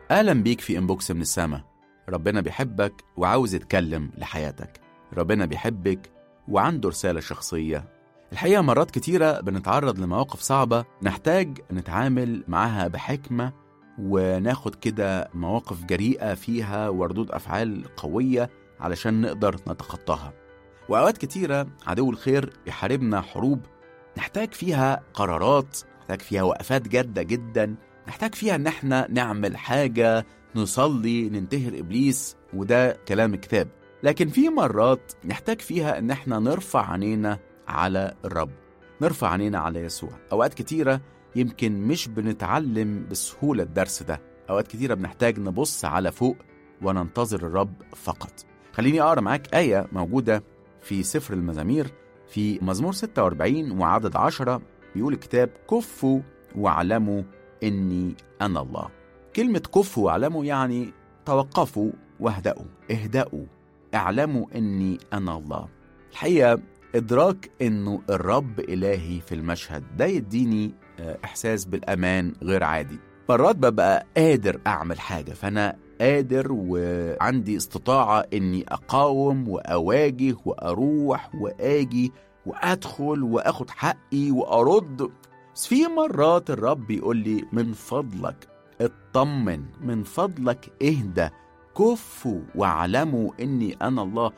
أهلا بيك في إنبوكس من السما ربنا بيحبك وعاوز يتكلم لحياتك ربنا بيحبك وعنده رسالة شخصية الحقيقة مرات كتيرة بنتعرض لمواقف صعبة نحتاج نتعامل معاها بحكمة وناخد كده مواقف جريئة فيها وردود أفعال قوية علشان نقدر نتخطاها وأوقات كتيرة عدو الخير يحاربنا حروب نحتاج فيها قرارات نحتاج فيها وقفات جادة جدا نحتاج فيها ان احنا نعمل حاجة نصلي ننتهر ابليس وده كلام الكتاب لكن في مرات نحتاج فيها ان احنا نرفع عينينا على الرب نرفع عينينا على يسوع اوقات كتيرة يمكن مش بنتعلم بسهولة الدرس ده اوقات كتيرة بنحتاج نبص على فوق وننتظر الرب فقط خليني اقرا معاك آية موجودة في سفر المزامير في مزمور 46 وعدد 10 بيقول الكتاب كفوا واعلموا اني انا الله كلمه كفوا واعلموا يعني توقفوا واهدأوا اهدأوا اعلموا اني انا الله الحقيقه ادراك انه الرب الهي في المشهد ده يديني آه، احساس بالامان غير عادي مرات ببقى قادر اعمل حاجه فانا قادر وعندي استطاعه اني اقاوم واواجه واروح واجي وادخل واخد حقي وارد بس في مرات الرب يقول لي من فضلك اطمن من فضلك اهدى كفوا واعلموا اني انا الله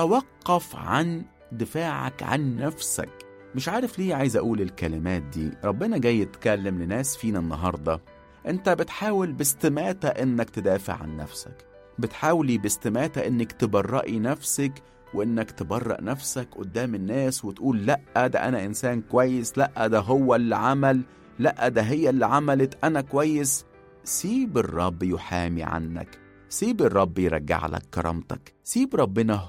توقف عن دفاعك عن نفسك مش عارف ليه عايز اقول الكلمات دي ربنا جاي يتكلم لناس فينا النهارده انت بتحاول باستماتة انك تدافع عن نفسك بتحاولي باستماتة انك تبرئي نفسك وانك تبرأ نفسك قدام الناس وتقول لا ده انا انسان كويس لا ده هو اللي عمل لا ده هي اللي عملت انا كويس سيب الرب يحامي عنك سيب الرب يرجع لك كرامتك سيب ربنا